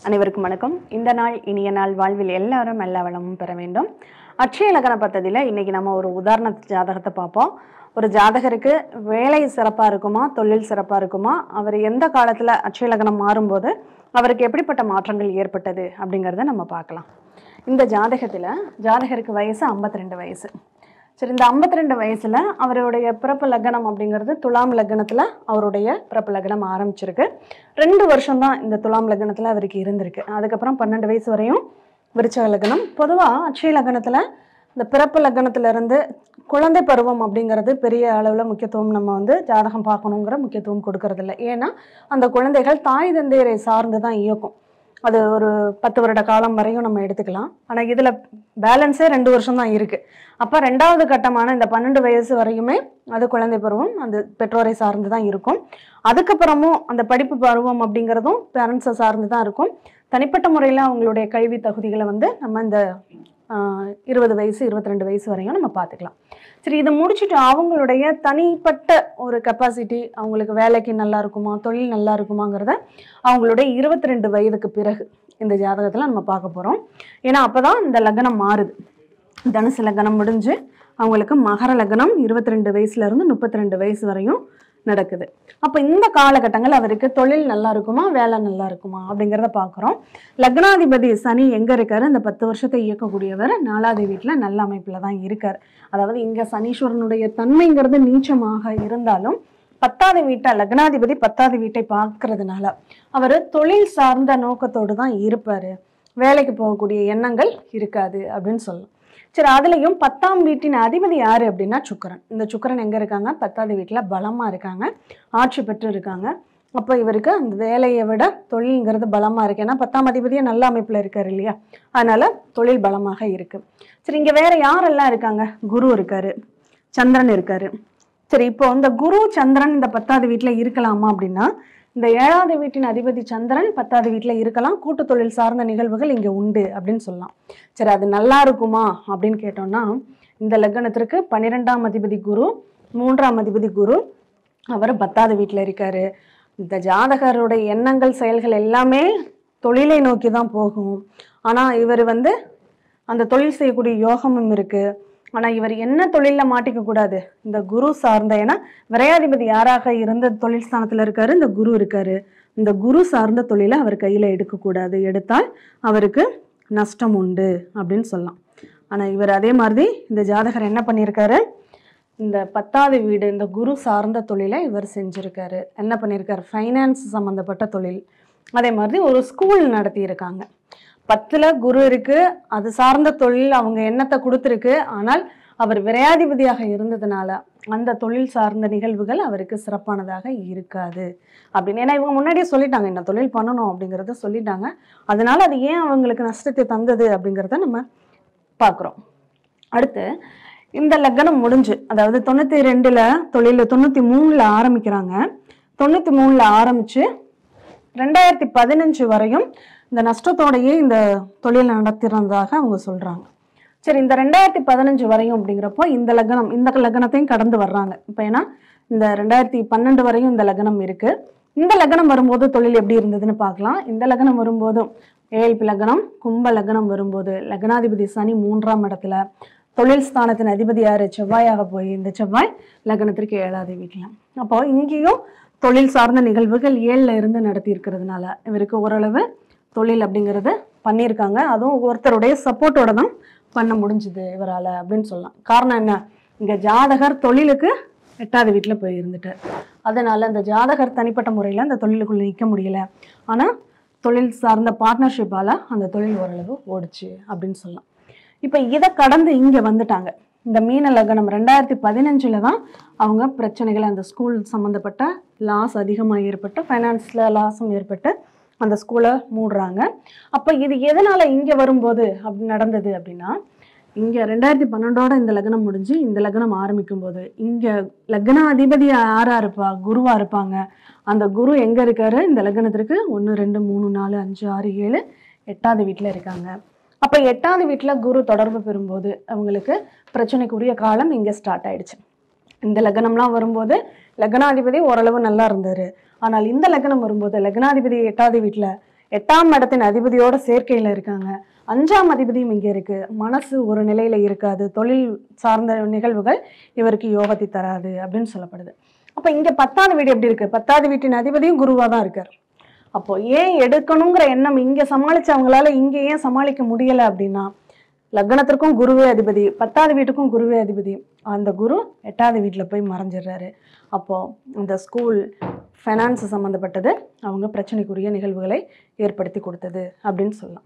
அனைவருக்கும் வணக்கம் இந்த நாள் இனிய நாள் வாழ்வில் எல்லாரும் எல்லா வளமும் பெற வேண்டும் அட்சய லக்ன பத்ததியில் இன்னைக்கு நம்ம ஒரு உதாரண ஜாதகத்தை பார்ப்போம் ஒரு ஜாதகருக்கு வேலை சிறப்பாக இருக்குமா தொழில் சிறப்பாக இருக்குமா அவர் எந்த காலத்தில் அட்சய லக்னம் மாறும்போது அவருக்கு எப்படிப்பட்ட மாற்றங்கள் ஏற்பட்டது அப்படிங்கிறத நம்ம பார்க்கலாம் இந்த ஜாதகத்தில் ஜாதகருக்கு வயசு 52 வயசு சரி இந்த 52 ரெண்டு வயசுல அவருடைய பிறப்பு லக்னம் அப்படிங்கிறது துலாம் லக்னத்துல அவருடைய பிறப்பு லக்னம் ஆரம்பிச்சிருக்கு ரெண்டு வருஷம் தான் இந்த துலாம் லக்னத்துல அவருக்கு இருந்திருக்கு அதுக்கப்புறம் பன்னெண்டு வயசு வரையும் விருச்சக லக்னம் பொதுவா அட்சய லக்னத்துல இந்த பிறப்பு லக்னத்துல இருந்து குழந்தை பருவம் அப்படிங்கிறது பெரிய அளவுல முக்கியத்துவம் நம்ம வந்து ஜாதகம் பார்க்கணுங்கிற முக்கியத்துவம் கொடுக்கறது இல்லை ஏன்னா அந்த குழந்தைகள் தாய் தந்தையரை சார்ந்து தான் இயக்கும் அது ஒரு பத்து வருட காலம் வரையும் நம்ம எடுத்துக்கலாம் ஆனால் இதில் பேலன்ஸே ரெண்டு வருஷம் தான் இருக்குது அப்போ ரெண்டாவது கட்டமான இந்த பன்னெண்டு வயசு வரையுமே அது குழந்தை பருவம் அந்த பெற்றோரை சார்ந்து தான் இருக்கும் அதுக்கப்புறமும் அந்த படிப்பு பருவம் அப்படிங்கிறதும் பேரண்ட்ஸை சார்ந்து தான் இருக்கும் தனிப்பட்ட முறையில் அவங்களுடைய கல்வி தகுதிகளை வந்து நம்ம இந்த ஆஹ், இருபது வயசு இருபத்தி ரெண்டு வயசு வரையும் நம்ம பார்த்துக்கலாம் சரி இதை முடிச்சுட்டு அவங்களுடைய தனிப்பட்ட ஒரு கெப்பாசிட்டி அவங்களுக்கு வேலைக்கு நல்லா இருக்குமா தொழில் நல்லா இருக்குமாங்கிறத அவங்களுடைய இருபத்தி ரெண்டு வயதுக்கு பிறகு இந்த ஜாதகத்தில் நம்ம பார்க்க போகிறோம் ஏன்னா அப்போ தான் இந்த லக்னம் மாறுது தனுசு லக்னம் முடிஞ்சு அவங்களுக்கு மகர லக்னம் இருபத்தி ரெண்டு வயசுலேருந்து முப்பத்தி ரெண்டு வயசு வரையும் நடக்குது அப்போ இந்த காலகட்டங்கள் அவருக்கு தொழில் நல்லா இருக்குமா வேலை நல்லா இருக்குமா அப்படிங்கிறத பார்க்குறோம் லக்னாதிபதி சனி எங்கே இருக்காரு இந்த பத்து வருஷத்தை இயக்கக்கூடியவர் நாலாவது வீட்டில் நல்ல அமைப்பில் தான் இருக்கார் அதாவது இங்கே சனீஸ்வரனுடைய தன்மைங்கிறது நீச்சமாக இருந்தாலும் பத்தாவது வீட்டை லக்னாதிபதி பத்தாவது வீட்டை பார்க்கறதுனால அவர் தொழில் சார்ந்த நோக்கத்தோடு தான் இருப்பார் வேலைக்கு போகக்கூடிய எண்ணங்கள் இருக்காது அப்படின்னு சொல்லலாம் சரி அதுலேயும் பத்தாம் வீட்டின் அதிபதி யார் அப்படின்னா சுக்கிரன் இந்த சுக்கிரன் எங்கே இருக்காங்க பத்தாவது வீட்டில் பலமாக இருக்காங்க ஆட்சி பெற்று இருக்காங்க அப்போ இவருக்கு அந்த வேலையை விட தொழில்ங்கிறது பலமாக இருக்கு ஏன்னா பத்தாம் அதிபதியே நல்ல அமைப்பில் இருக்காரு இல்லையா அதனால தொழில் பலமாக இருக்கு சரி இங்கே வேற யாரெல்லாம் இருக்காங்க குரு இருக்காரு சந்திரன் இருக்காரு சரி இப்போ இந்த குரு சந்திரன் இந்த பத்தாவது வீட்டில் இருக்கலாமா அப்படின்னா இந்த ஏழாவது வீட்டின் அதிபதி சந்திரன் பத்தாவது வீட்டில் இருக்கலாம் கூட்டு தொழில் சார்ந்த நிகழ்வுகள் இங்கே உண்டு அப்படின்னு சொல்லலாம் சரி அது நல்லா இருக்குமா அப்படின்னு கேட்டோம்னா இந்த லக்னத்திற்கு பன்னிரெண்டாம் அதிபதி குரு மூன்றாம் அதிபதி குரு அவர் பத்தாவது வீட்டில் இருக்காரு இந்த ஜாதகருடைய எண்ணங்கள் செயல்கள் எல்லாமே தொழிலை நோக்கி தான் போகும் ஆனால் இவர் வந்து அந்த தொழில் செய்யக்கூடிய யோகமும் இருக்கு ஆனால் இவர் என்ன தொழிலில் மாட்டிக்க கூடாது இந்த குரு சார்ந்த ஏன்னா விரையாதிபதி யாராக இருந்த தொழில் ஸ்தானத்தில் இருக்காரு இந்த குரு இருக்காரு இந்த குரு சார்ந்த தொழிலை அவர் கையில் எடுக்கக்கூடாது எடுத்தால் அவருக்கு நஷ்டம் உண்டு அப்படின்னு சொல்லலாம் ஆனால் இவர் அதே மாதிரி இந்த ஜாதகர் என்ன பண்ணியிருக்காரு இந்த பத்தாவது வீடு இந்த குரு சார்ந்த தொழிலை இவர் செஞ்சுருக்காரு என்ன பண்ணியிருக்காரு ஃபைனான்ஸ் சம்மந்தப்பட்ட தொழில் அதே மாதிரி ஒரு ஸ்கூல் நடத்தியிருக்காங்க பத்தில் குரு இருக்கு அது சார்ந்த தொழில் அவங்க எண்ணத்தை கொடுத்துருக்கு ஆனால் அவர் விரையாதிபதியாக இருந்ததுனால அந்த தொழில் சார்ந்த நிகழ்வுகள் அவருக்கு சிறப்பானதாக இருக்காது அப்படின்னு ஏன்னா இவங்க முன்னாடியே சொல்லிட்டாங்க என்ன தொழில் பண்ணணும் அப்படிங்கிறத சொல்லிட்டாங்க அதனால அது ஏன் அவங்களுக்கு நஷ்டத்தை தந்தது அப்படிங்கிறத நம்ம பார்க்குறோம் அடுத்து இந்த லக்னம் முடிஞ்சு அதாவது தொண்ணூற்றி ரெண்டில் தொழில் தொண்ணூற்றி மூணில் ஆரம்பிக்கிறாங்க தொண்ணூற்றி மூணில் ஆரம்பித்து ரெண்டாயிரத்தி பதினஞ்சு வரையும் இந்த நஷ்டத்தோடையே இந்த தொழில் நடத்திருந்ததாக அவங்க சொல்கிறாங்க சரி இந்த ரெண்டாயிரத்தி பதினஞ்சு வரையும் அப்படிங்கிறப்போ இந்த லக்னம் இந்த லக்னத்தையும் கடந்து வர்றாங்க இப்போ ஏன்னா இந்த ரெண்டாயிரத்தி பன்னெண்டு வரையும் இந்த லக்னம் இருக்கு இந்த லக்னம் வரும்போது தொழில் எப்படி இருந்ததுன்னு பார்க்கலாம் இந்த லக்னம் வரும்போதும் ஏழ்பி லக்னம் கும்ப லக்னம் வரும்போது லக்னாதிபதி சனி மூன்றாம் இடத்துல தொழில் ஸ்தானத்தின் அதிபதி யாரு செவ்வாயாக போய் இந்த செவ்வாய் லக்னத்திற்கு ஏழாவது வீட்டில் அப்போ இங்கேயும் தொழில் சார்ந்த நிகழ்வுகள் ஏழில் இருந்து நடத்தி இருக்கிறதுனால இவருக்கு ஓரளவு தொழில் அப்படிங்கிறது பண்ணியிருக்காங்க அதுவும் ஒருத்தருடைய சப்போர்ட்டோட தான் பண்ண முடிஞ்சுது இவரால் அப்படின்னு சொல்லலாம் காரணம் என்ன இங்கே ஜாதகர் தொழிலுக்கு எட்டாவது வீட்டில் போய் இருந்துட்டார் அதனால இந்த ஜாதகர் தனிப்பட்ட முறையில் அந்த தொழிலுக்குள்ள நிற்க முடியல ஆனால் தொழில் சார்ந்த பார்ட்னர்ஷிப்பால் அந்த தொழில் ஓரளவு ஓடுச்சு அப்படின்னு சொல்லலாம் இப்போ இதை கடந்து இங்கே வந்துட்டாங்க இந்த மீன லக்னம் ரெண்டாயிரத்தி பதினஞ்சில் தான் அவங்க பிரச்சனைகள் அந்த ஸ்கூல் சம்மந்தப்பட்ட லாஸ் அதிகமாக ஏற்பட்டு ஃபைனான்ஸில் லாஸும் ஏற்பட்டு அந்த ஸ்கூலை மூடுறாங்க அப்போ இது எதனால் இங்கே வரும்போது அப்படி நடந்தது அப்படின்னா இங்கே ரெண்டாயிரத்தி பன்னெண்டோட இந்த லக்னம் முடிஞ்சு இந்த லக்னம் ஆரம்பிக்கும் போது இங்கே லக்ன அதிபதி யாரா இருப்பா குருவா இருப்பாங்க அந்த குரு எங்கே இருக்காரு இந்த லக்னத்திற்கு ஒன்று ரெண்டு மூணு நாலு அஞ்சு ஆறு ஏழு எட்டாவது வீட்டில் இருக்காங்க அப்போ எட்டாவது வீட்டில் குரு தொடர்பு பெறும்போது அவங்களுக்கு பிரச்சனைக்குரிய காலம் இங்கே ஸ்டார்ட் ஆயிடுச்சு இந்த லக்னம்லாம் வரும்போது லக்னாதிபதி ஓரளவு நல்லா இருந்தார் ஆனால் இந்த லக்னம் வரும்போது லக்னாதிபதி எட்டாவது வீட்டில் எட்டாம் இடத்தின் அதிபதியோட சேர்க்கையில இருக்காங்க அஞ்சாம் அதிபதியும் இங்க இருக்கு மனசு ஒரு நிலையில இருக்காது தொழில் சார்ந்த நிகழ்வுகள் இவருக்கு யோகத்தை தராது அப்படின்னு சொல்லப்படுது அப்ப இங்க பத்தாவது வீடு எப்படி இருக்கு பத்தாவது வீட்டின் அதிபதியும் குருவா தான் இருக்காரு அப்போ ஏன் எடுக்கணுங்கிற எண்ணம் இங்க சமாளிச்சவங்களால இங்க ஏன் சமாளிக்க முடியல அப்படின்னா லக்னத்திற்கும் குருவே அதிபதி பத்தாவது வீட்டுக்கும் குருவே அதிபதி அந்த குரு எட்டாவது வீட்டில் போய் மறைஞ்சிடுறாரு அப்போ இந்த ஸ்கூல் ஃபைனான்ஸ் சம்மந்தப்பட்டது அவங்க பிரச்சனைக்குரிய நிகழ்வுகளை ஏற்படுத்தி கொடுத்தது அப்படின்னு சொல்லலாம்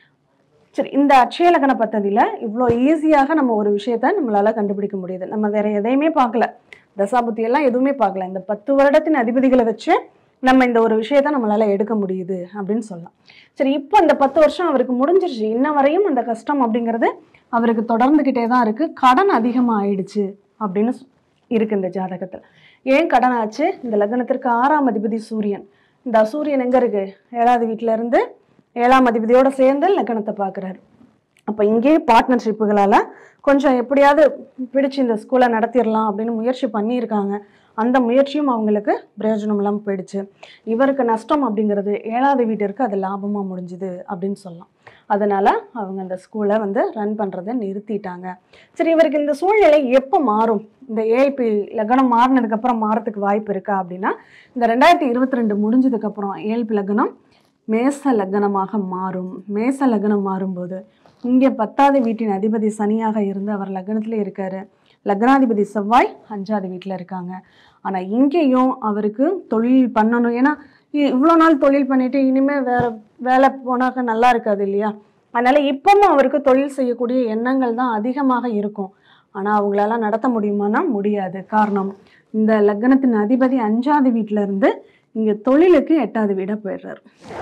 சரி இந்த அட்சய லக்ன பத்ததியில் இவ்வளோ ஈஸியாக நம்ம ஒரு விஷயத்த நம்மளால கண்டுபிடிக்க முடியுது நம்ம வேற எதையுமே பார்க்கல தசாபுத்தி எல்லாம் எதுவுமே பார்க்கல இந்த பத்து வருடத்தின் அதிபதிகளை வச்சு நம்ம இந்த ஒரு விஷயத்த நம்மளால எடுக்க முடியுது அப்படின்னு சொல்லலாம் சரி இப்போ இந்த பத்து வருஷம் அவருக்கு முடிஞ்சிருச்சு இன்ன வரையும் அந்த கஷ்டம் அப்படிங்கிறது அவருக்கு தொடர்ந்துக்கிட்டே தான் இருக்கு கடன் அதிகமாக ஆயிடுச்சு அப்படின்னு சொ- இருக்கு இந்த ஜாதகத்தில் ஏன் கடன் ஆச்சு இந்த லக்னத்திற்கு ஆறாம் அதிபதி சூரியன் இந்த சூரியன் எங்க இருக்கு ஏழாவது வீட்டுல இருந்து ஏழாம் அதிபதியோட சேர்ந்து லக்னத்தை பார்க்குறாரு அப்போ இங்கேயே பார்ட்னர்ஷிப்புகளால் கொஞ்சம் எப்படியாவது பிடிச்சு இந்த ஸ்கூலை நடத்திடலாம் அப்படின்னு முயற்சி பண்ணியிருக்காங்க அந்த முயற்சியும் அவங்களுக்கு பிரயோஜனம் இல்லாமல் போயிடுச்சு இவருக்கு நஷ்டம் அப்படிங்கிறது ஏழாவது வீட்டிற்கு அது லாபமாக முடிஞ்சுது அப்படின்னு சொல்லலாம் அதனால அவங்க அந்த ஸ்கூலை வந்து ரன் பண்ணுறதை நிறுத்திட்டாங்க சரி இவருக்கு இந்த சூழ்நிலை எப்போ மாறும் இந்த ஏஐபி லக்னம் மாறினதுக்கப்புறம் மாறத்துக்கு வாய்ப்பு இருக்கா அப்படின்னா இந்த ரெண்டாயிரத்தி இருபத்தி ரெண்டு முடிஞ்சதுக்கப்புறம் ஏழ்பி லக்னம் மேச லக்னமாக மாறும் மேச லக்னம் மாறும்போது இங்கே பத்தாவது வீட்டின் அதிபதி சனியாக இருந்து அவர் லக்னத்திலே இருக்காரு லக்னாதிபதி செவ்வாய் அஞ்சாவது வீட்டில் இருக்காங்க ஆனால் இங்கேயும் அவருக்கு தொழில் பண்ணணும் ஏன்னா இ- இவ்வளோ நாள் தொழில் பண்ணிட்டு இனிமேல் வேற வேலை போனாக்க நல்லா இருக்காது இல்லையா அதனால இப்பவும் அவருக்கு தொழில் செய்யக்கூடிய எண்ணங்கள் தான் அதிகமாக இருக்கும் ஆனால் அவங்களால நடத்த முடியுமானா முடியாது காரணம் இந்த லக்னத்தின் அதிபதி அஞ்சாவது வீட்டில இருந்து இங்கே தொழிலுக்கு எட்டாவது வீடாக போயிடுறாரு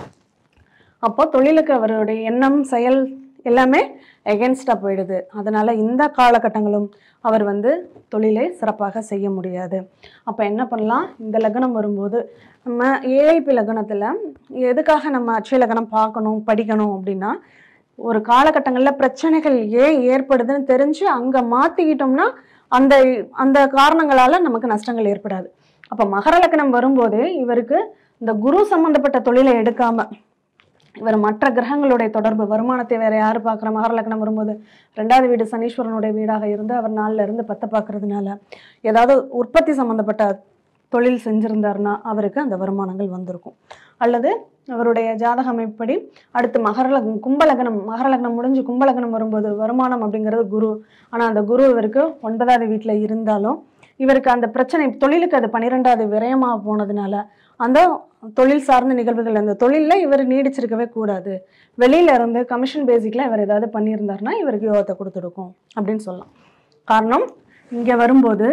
அப்போ தொழிலுக்கு அவருடைய எண்ணம் செயல் எல்லாமே எகென்ஸ்டாக போயிடுது அதனால இந்த காலகட்டங்களும் அவர் வந்து தொழிலை சிறப்பாக செய்ய முடியாது அப்போ என்ன பண்ணலாம் இந்த லக்னம் வரும்போது நம்ம ஏஐபி லக்னத்தில் எதுக்காக நம்ம அட்சய லக்னம் பார்க்கணும் படிக்கணும் அப்படின்னா ஒரு காலகட்டங்களில் பிரச்சனைகள் ஏன் ஏற்படுதுன்னு தெரிஞ்சு அங்கே மாற்றிக்கிட்டோம்னா அந்த அந்த காரணங்களால் நமக்கு நஷ்டங்கள் ஏற்படாது அப்போ மகர லக்னம் வரும்போது இவருக்கு இந்த குரு சம்பந்தப்பட்ட தொழிலை எடுக்காம இவர் மற்ற கிரகங்களுடைய தொடர்பு வருமானத்தை வேற யார் பார்க்குற மகர லக்னம் வரும்போது ரெண்டாவது வீடு சனீஸ்வரனுடைய வீடாக இருந்து அவர் நாலுல இருந்து பத்தை பார்க்கறதுனால ஏதாவது உற்பத்தி சம்பந்தப்பட்ட தொழில் செஞ்சிருந்தாருன்னா அவருக்கு அந்த வருமானங்கள் வந்திருக்கும் அல்லது அவருடைய ஜாதக அமைப்படி அடுத்து மகர லக்னம் கும்பலக்னம் மகர லக்னம் முடிஞ்சு கும்பலக்னம் வரும்போது வருமானம் அப்படிங்கிறது குரு ஆனால் அந்த குரு இவருக்கு ஒன்பதாவது வீட்டில் இருந்தாலும் இவருக்கு அந்த பிரச்சனை தொழிலுக்கு அது பன்னிரெண்டாவது விரயமாக போனதுனால அந்த தொழில் சார்ந்த நிகழ்வுகள் அந்த தொழிலில் இவர் நீடிச்சிருக்கவே கூடாது வெளியில இருந்து கமிஷன் பேசிக்கில் இவர் ஏதாவது பண்ணியிருந்தாருன்னா இவருக்கு யோகத்தை கொடுத்துருக்கும் அப்படின்னு சொல்லலாம் காரணம் இங்கே வரும்போது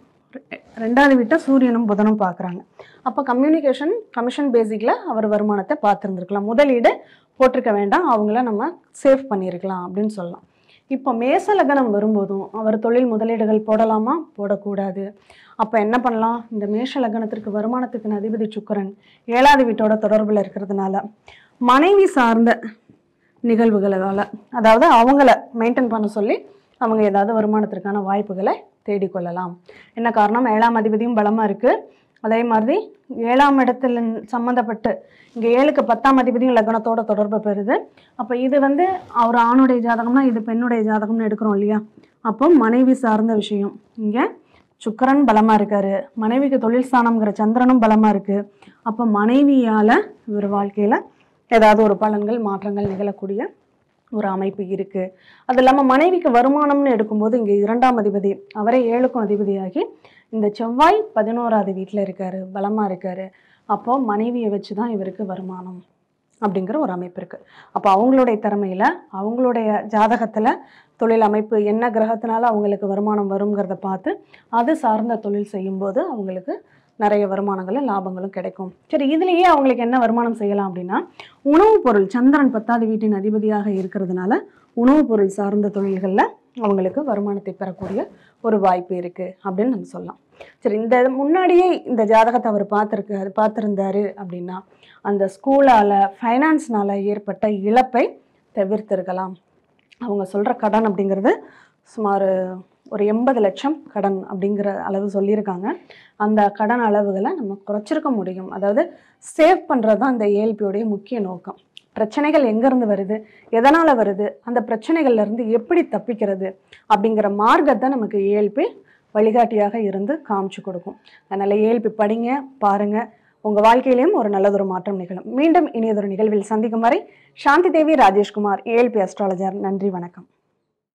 ரெ- ரெண்டாவது வீட்டை சூரியனும் புதனும் பார்க்குறாங்க அப்போ கம்யூனிகேஷன் கமிஷன் பேசிக்கில் அவர் வருமானத்தை பார்த்துருந்துருக்கலாம் முதலீடு போட்டிருக்க வேண்டாம் அவங்கள நம்ம சேவ் பண்ணியிருக்கலாம் அப்படின்னு சொல்லலாம் இப்போ மேச லக்னம் வரும்போதும் அவர் தொழில் முதலீடுகள் போடலாமா போடக்கூடாது அப்போ என்ன பண்ணலாம் இந்த மேஷ லக்னத்திற்கு வருமானத்துக்கு அதிபதி சுக்கிரன் ஏழாவது வீட்டோட தொடர்பில் இருக்கிறதுனால மனைவி சார்ந்த நிகழ்வுகளால் அதாவது அவங்கள மெயின்டைன் பண்ண சொல்லி அவங்க ஏதாவது வருமானத்திற்கான வாய்ப்புகளை தேடிக்கொள்ளலாம் என்ன காரணம் ஏழாம் அதிபதியும் பலமாக இருக்குது அதே மாதிரி ஏழாம் இடத்துல சம்மந்தப்பட்டு இங்கே ஏழுக்கு பத்தாம் அதிபதியும் லக்னத்தோட தொடர்பு பெறுது அப்போ இது வந்து அவர் ஆணுடைய ஜாதகம்னா இது பெண்ணுடைய ஜாதகம்னு எடுக்கிறோம் இல்லையா அப்போ மனைவி சார்ந்த விஷயம் இங்கே சுக்கிரன் பலமாக இருக்காரு மனைவிக்கு தொழில் ஸ்தானம்ங்கிற சந்திரனும் பலமாக இருக்குது அப்போ மனைவியால் இவர் வாழ்க்கையில் ஏதாவது ஒரு பலன்கள் மாற்றங்கள் நிகழக்கூடிய ஒரு அமைப்பு இருக்கு அது இல்லாமல் மனைவிக்கு வருமானம்னு எடுக்கும்போது இங்கே இரண்டாம் அதிபதி அவரே ஏழுக்கும் அதிபதியாகி இந்த செவ்வாய் பதினோராவது வீட்டில் இருக்காரு பலமா இருக்காரு அப்போ மனைவியை வச்சு தான் இவருக்கு வருமானம் அப்படிங்கிற ஒரு அமைப்பு இருக்கு அப்போ அவங்களுடைய திறமையில அவங்களுடைய ஜாதகத்துல தொழில் அமைப்பு என்ன கிரகத்தினால அவங்களுக்கு வருமானம் வருங்கிறத பார்த்து அது சார்ந்த தொழில் செய்யும்போது அவங்களுக்கு நிறைய வருமானங்களும் லாபங்களும் கிடைக்கும் சரி இதுலேயே அவங்களுக்கு என்ன வருமானம் செய்யலாம் அப்படின்னா உணவுப் பொருள் சந்திரன் பத்தாவது வீட்டின் அதிபதியாக இருக்கிறதுனால உணவுப் பொருள் சார்ந்த தொழில்களில் அவங்களுக்கு வருமானத்தை பெறக்கூடிய ஒரு வாய்ப்பு இருக்குது அப்படின்னு நம்ம சொல்லலாம் சரி இந்த முன்னாடியே இந்த ஜாதகத்தை அவர் பார்த்துருக்கு பார்த்துருந்தாரு அப்படின்னா அந்த ஸ்கூலால் ஃபைனான்ஸ்னால ஏற்பட்ட இழப்பை தவிர்த்திருக்கலாம் அவங்க சொல்கிற கடன் அப்படிங்கிறது சுமார் ஒரு எண்பது லட்சம் கடன் அப்படிங்கிற அளவு சொல்லியிருக்காங்க அந்த கடன் அளவுகளை நம்ம குறைச்சிருக்க முடியும் அதாவது சேவ் பண்ணுறது தான் இந்த ஏஎல்பியோடைய முக்கிய நோக்கம் பிரச்சனைகள் எங்கேருந்து வருது எதனால் வருது அந்த பிரச்சனைகள்ல இருந்து எப்படி தப்பிக்கிறது அப்படிங்கிற மார்க்கத்தை நமக்கு ஏஎல்பி வழிகாட்டியாக இருந்து காமிச்சு கொடுக்கும் அதனால் ஏஎல்பி படிங்க பாருங்க உங்கள் வாழ்க்கையிலையும் ஒரு நல்லதொரு மாற்றம் நிகழும் மீண்டும் இனியதொரு நிகழ்வில் சந்திக்கும் வரை சாந்தி தேவி ராஜேஷ்குமார் ஏஎல்பி அஸ்ட்ராலஜர் நன்றி வணக்கம்